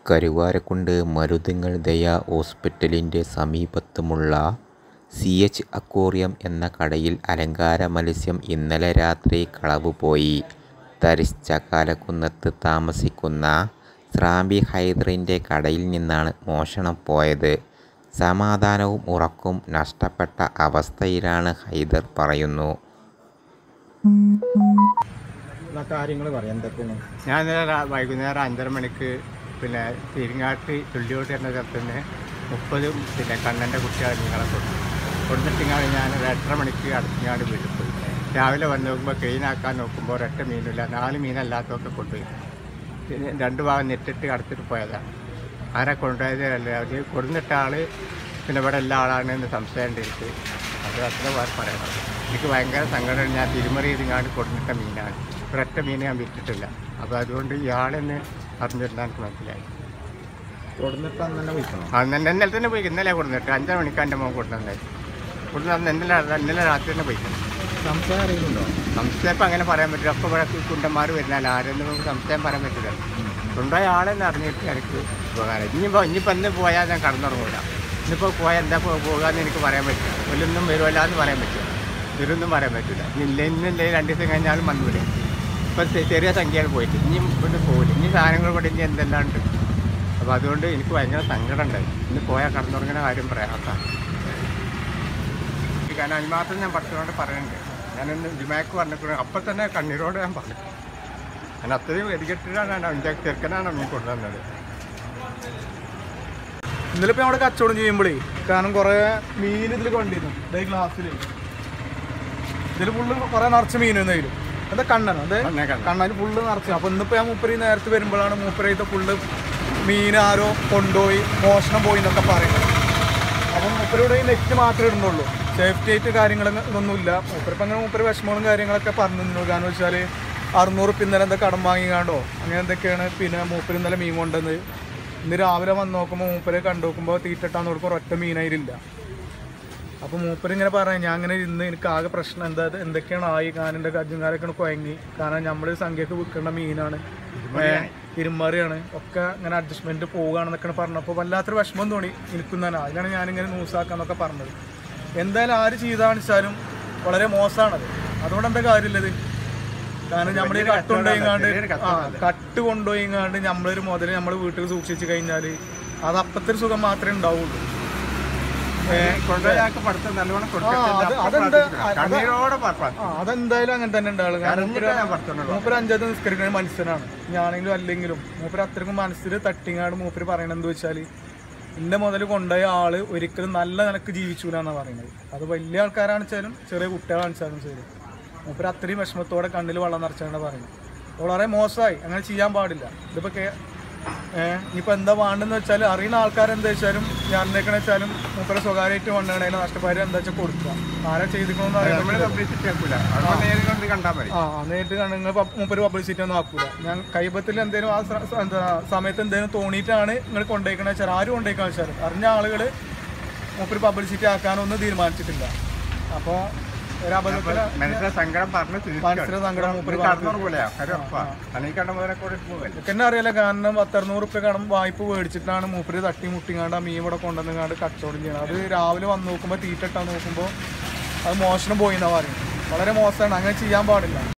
കരുവാരക്കുണ്ട് മരുതുങ്ങൽ ദയ ഹോസ്പിറ്റലിന്റെ സമീപത്തുമുള്ള C H aquarium എന്ന കടയിൽ അലങ്കാര മത്സ്യം ഇന്നലെ രാത്രി കളവുപോയി. തരിശ് ചക്കാലക്കുന്നത്ത് താമസിക്കുന്ന സ്രാമ്പി ഹൈദറിന്റെ കടയിൽ നിന്നാണ് മോഷണം പോയത്. സമാധാനവും ഉറക്കവും നഷ്ടപ്പെട്ട അവസ്ഥയിലാണ് ഹൈദർ പറയുന്നു. എന്നാ കാര്യങ്ങൾ പറയാം എന്തൊക്കെയാണ് ഞാൻ ഇന്നലെ രാ- വൈകുന്നേരം അഞ്ചര മണിക്ക് പിന്നെ തിരിങ്ങാട്ട് ചുള്ളിയോട്ട് എന്ന സ്ഥലത്ത് നിന്ന് മുപ്പത് പിന്നെ കണ്ണൻ്റെ കുട്ടികളെ നിങ്ങളെ കൊടുത്തു കൊടുത്തിട്ടിങ്ങാണ് ഞാൻ ഒരു എട്ടര മണിക്ക് അടുത്തിങ്ങാട് വീട്ടിൽ പോയി രാവിലെ വന്ന് നോക്കുമ്പോൾ ക്ലീനാക്കാൻ നോക്കുമ്പോൾ ഒരൊറ്റ മീനില്ല നാല് മീനല്ലാത്തതൊക്കെ കൊണ്ടുപോയി പിന്നെ രണ്ട് ഭാഗം നെറ്റിട്ട് കടത്തിട്ട് പോയതാണ് ആരെ കൊണ്ടുപോയത് അല്ല അത് കൊടുന്നിട്ട ആൾ പിന്നെ ഇവിടെ എല്ലാ ആളാണെന്ന് സംശയമുണ്ട് എനിക്ക് അത് അത്ര പ- പറയണം എനിക്ക് ഭയങ്കര സങ്കടം ഞാൻ തിരുമറി ചെയ്തിങ്ങാണ്ട് കൊടുന്നിട്ട മീനാണ് ഒരൊറ്റ മീൻ ഞാൻ വിറ്റിട്ടില്ല അപ്പോൾ അതുകൊണ്ട് ഇയാളെന്ന് അറിഞ്ഞിരുന്ന എനിക്ക് മനസ്സിലായി കൊടുന്നിട്ട് അന്ന് തന്നെ വിൽക്കണം അന്ന് തന്നെ ഇന്നലെ തന്നെ പോയി ഇന്നലെ കൊടുന്നിട്ട് അഞ്ചര മണിക്ക് എൻ്റെ മോൻ കൊടുത്തേ കൊടുത്ത് അന്ന് ഇന്നലെ ഇന്നലെ രാത്രി തന്നെ പോയിട്ടുണ്ട് സംശയം അറിയുന്നുണ്ടോ സംശയം ഇപ്പം അങ്ങനെ പറയാൻ പറ്റില്ല അപ്പോൾ ഇവിടെ കുണ്ടന്മാർ വരുന്നാൽ ആരെന്ന് നമുക്ക് സംശയം പറയാൻ പറ്റില്ല കൊണ്ടുപോയ ആളെന്ന് അറിഞ്ഞിട്ട് എനിക്ക് ഉപകാരം ഇനിയിപ്പോൾ ഇനിയിപ്പോൾ എന്ന് പോയാൽ ഞാൻ കടന്നുറങ്ങൂല ഇന്നിപ്പോൾ പോയാൽ എന്താ പോ- പോകാന്ന് എനിക്ക് പറയാൻ പറ്റില്ല ഒല്ലൊന്നും വരുമല്ല എന്ന് പറയാൻ പറ്റില്ല ഇവരൊന്നും പറയാൻ പറ്റില്ല ഇല്ല ഇന്നില്ലേ രണ്ട് ദിവസം കഴിഞ്ഞാലും വന്നൂലേ ഇപ്പം ചെ- ചെറിയ സംഖ്യയാണ് പോയിട്ട് ഇനി ഇവിടെ പോകില്ല ഇനി സാധനങ്ങൾ ഇവിടെ ഇനി എന്തെല്ലാം ഉണ്ട് അപ്പോൾ അതുകൊണ്ട് എനിക്ക് ഭയങ്കര സങ്കടം ഉണ്ടായി ഇന്ന് പോയാൽ കടന്നുറങ്ങുന്ന കാര്യം പറയാം കാരണം അതിന് മാത്രം ഞാൻ പഠിച്ചതുകൊണ്ട് പറയുന്നുണ്ട് ഞാനൊന്ന് ജിമാക്ക് പറഞ്ഞപ്പോൾ അപ്പം തന്നെ കണ്ണീരോട് ഞാൻ പറഞ്ഞു ഞാൻ അത്രയും എതികെട്ടിട്ടാണ് എൻ്റെ ചെറുക്കനാണ് മീൻ കൊണ്ടുവന്നത് ഇന്നലെ ഇപ്പൊ അവിടെ കച്ചവടം ചെയ്യുമ്പോഴേ കാരണം കുറെ മീൻ ഇതിൽ കൊണ്ടിരുന്നു ഇതേ ഗ്ലാസ്സിൽ ഇതിൽ ഫുള്ള് കുറെ നിറച്ച് മീൻ എന്തായാലും എന്താ കണ്ണനോ അതെ കണ്ണേ കണ്ണൻ. കണ്ണന് ഫുള്ള് നിറച്ച് അപ്പൊ ഇന്നിപ്പോ ഞാൻ മൂപ്പര് നേരത്തെ വരുമ്പോഴാണ് മൂപ്പരത്തെ ഫുള്ള് മീൻ ആരോ കൊണ്ടുപോയി മോഷണം പോയി എന്നൊക്കെ പറയുന്നത് അപ്പം മൂപ്പരുടെ ഈ നെറ്റ് മാത്രമേ ഇടുന്നുള്ളൂ സേഫ്റ്റി ആയിട്ട് കാര്യങ്ങൾ ഇതൊന്നുമില്ല മൂപ്പരിപ്പം അങ്ങനെ മൂപ്പര് വിഷമങ്ങളും കാര്യങ്ങളൊക്കെ പറഞ്ഞു നിന്നു കാരണം വെച്ചാൽ അറുന്നൂറ് ഉപ്പ് ഇന്നലെ എന്താ കടം വാങ്ങിക്കാണ്ടോ അങ്ങനെ എന്തൊക്കെയാണ് പിന്നെ മൂപ്പര് ഇന്നലെ മീൻ കൊണ്ടുവന്ന് ഇന്ന് രാവിലെ വന്ന് നോക്കുമ്പോൾ മൂപ്പരെ കണ്ടു നോക്കുമ്പോൾ തീറ്റിട്ടാന്ന് കൊടുക്കുമ്പോൾ ഒറ്റ മീനായിട്ടില്ല അപ്പോൾ മൂപ്പര് ഇങ്ങനെ പറയാം ഞാൻ ഇങ്ങനെ ഇന്ന് എനിക്ക് ആകെ പ്രശ്നം എന്താ ഇത് എന്തൊക്കെയാണ് ആയി കാനിൻ്റെ കജ്ജുകാരൊക്കെ കുഴങ്ങി കാരണം നമ്മൾ സംഖ്യക്ക് വിൽക്കേണ്ട മീനാണ് ഇരുമറിയാണ് ഒക്കെ ഇങ്ങനെ അഡ്ജസ്റ്റ്മെന്റ് പോവുകയാണെന്നൊക്കെ പറഞ്ഞപ്പോൾ വല്ലാത്തൊരു വിഷമം തോന്നി എനിക്കും തന്നെ അതിനാണ് ഞാനിങ്ങനെ ന്യൂസാക്കാന്നൊക്കെ പറഞ്ഞത് എന്തായാലും ആര് ചെയ്താണെന്ന് വെച്ചാലും വളരെ മോശമാണത് അതുകൊണ്ട് എന്താ കാര്യമില്ലത് കാരണം നമ്മൾ ഈ കട്ട് കൊണ്ടുപോയിങ്ങാണ്ട് ആ കട്ട് കൊണ്ടുപോയിങ്ങാണ്ട് നമ്മളൊരു മുതൽ നമ്മൾ വീട്ടിൽ സൂക്ഷിച്ച് കഴിഞ്ഞാൽ അത് അപ്പത്തെ ഒരു സുഖം മാത്രമേ ഉണ്ടാവുള്ളൂ കൊണ്ടുപോയ ആൾക്ക് പഠിത്തം നല്ലോണം ആ, അത് അതെന്താ കൊടുത്തിട്ട് അത് കണ്ണീരോടെ പറഞ്ഞു ആ അതെന്തായാലും അങ്ങനെ തന്നെ ഉണ്ടാവുള്ളൂ കാരണം കരഞ്ഞിട്ടാ ഞാൻ പഠിത്തമുള്ളൂ മൂപ്പര് അഞ്ചാമത് നിസ്കരിക്കുന്ന മനുഷ്യനാണ് ഞാനെങ്കിലും അല്ലെങ്കിലും മൂപ്പര് അത്രക്കും മനസ്സിൽ തട്ടിങ്ങാട് മൂപ്പര് പറയണത് എന്താ വെച്ചാൽ എൻ്റെ മുതൽ കൊണ്ടുപോയ ആള് ഒരിക്കലും നല്ല നിലക്ക് ജീവിച്ചൂല എന്നാണ് പറയുന്നത് അത് വലിയ ആൾക്കാരാണെന്ന് വെച്ചാലും ചെറിയ കുട്ടികളാണെന്ന് വെച്ചാലും ശരി മൂപ്പര് അത്രയും വിഷമത്തോടെ കണ്ണിൽ വെള്ളം നിറച്ചാണ് പറയുന്നത് വളരെ മോശമായി അങ്ങനെ ചെയ്യാൻ പാടില്ല ഇതിപ്പോ കേ- ഏഹ് ഇനിയിപ്പോൾ എന്താ വേണ്ടെന്ന് വെച്ചാൽ അറിയുന്ന ആൾക്കാരെന്താ വെച്ചാലും ഞാൻ എന്തൊക്കെയാണെന്ന് വെച്ചാലും മൂപ്പരെ സ്വകാര്യമായിട്ട് കൊണ്ടുപോകണേലും നഷ്ടപരിഹാരം എന്താ വെച്ചാൽ കൊടുക്കുക ആരാ ചെയ്തിക്കണമെന്ന് നമ്മൾ അറിയാൻ പബ്ലിസിറ്റി ആക്കൂല അവിടെ നേരിൽ കൊണ്ട് കണ്ടാൽ മതി ആ നേരിട്ട് നിങ്ങൾ മൂപ്പര് പബ്ലിസിറ്റി ഒന്നും ആക്കൂല ഞാൻ കൈബത്തിൽ എന്തെങ്കിലും ആ സ- സ- എന്താ സമയത്ത് എന്തെങ്കിലും തോന്നിയിട്ടാണ് നിങ്ങൾ കൊണ്ടുപോയിക്കണ വെച്ചാൽ ആരും കൊണ്ടുപോയിക്കാൻ വെച്ചാൽ അറിഞ്ഞ ആളുകൾ മൂപ്പര് പബ്ലിസിറ്റി ആക്കാനൊന്നും തീരുമാനിച്ചിട്ടില്ല അപ്പോൾ ഒരു അബദ്ധത്തിൽ മനസ്സിലെ സങ്കടം പറഞ്ഞ് മനസ്സിലെ സങ്കടം മൂപ്പര് പറഞ്ഞു. കടന്നുറങ്ങൂലയാ കാര്യം ഉറപ്പാ കാരണം ഈ കണ്ട മുതലെ കൂടെ പോകല്ലേ എന്നെ അറിയില്ല കാരണം പത്തറുന്നൂറ് റുപ്യ കടം വായ്പ മേടിച്ചിട്ടാണ് മൂപ്പര് തട്ടി മുട്ടിങ്ങാണ്ട് ആ മീൻ ഇവിടെ കൊണ്ടുവന്നുങ്ങാണ്ട് കച്ചവടം ചെയ്യണം അത് രാവിലെ വന്ന് നോക്കുമ്പോൾ തീറ്റിട്ടാൻ നോക്കുമ്പോൾ അത് മോഷണം പോയി എന്നാ പറയുന്നത് വളരെ മോശമാണ് അങ്ങനെ ചെയ്യാൻ പാടില്ല